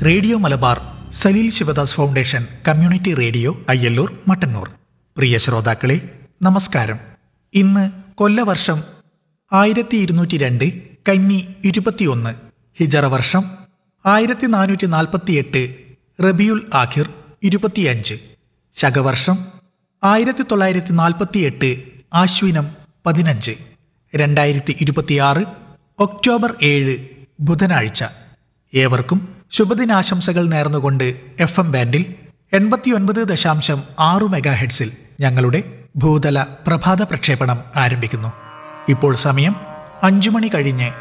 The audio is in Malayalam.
radio Malabar Saleel Sivadas foundation community radio Ayyallur Mattannur പ്രിയ ശ്രോതാക്കളെ നമസ്കാരം ഇന്ന് കൊല്ലവർഷം ആയിരത്തി ഇരുന്നൂറ്റി രണ്ട് കന്നി ഇരുപത്തിയൊന്ന് ഹിജറ വർഷം ആയിരത്തി നാനൂറ്റി നാൽപ്പത്തിയെട്ട് റബിയുൽ ആഖിർ ഇരുപത്തിയഞ്ച് ശകവർഷം ആയിരത്തി തൊള്ളായിരത്തി നാൽപ്പത്തിയെട്ട് ആശ്വിനം പതിനഞ്ച് രണ്ടായിരത്തി ഇരുപത്തിയാറ് ഒക്ടോബർ ഏഴ് ബുധനാഴ്ച ഏവർക്കും ശുഭദിനാശംസകൾ നേർന്നുകൊണ്ട് എഫ് എം ബാൻഡിൽ എൺപത്തിയൊൻപത് ദശാംശം ആറു മെഗാ ഹെഡ്സിൽ ഞങ്ങളുടെ ഭൂതല പ്രഭാത പ്രക്ഷേപണം ആരംഭിക്കുന്നു ഇപ്പോൾ സമയം അഞ്ചു മണി കഴിഞ്ഞ്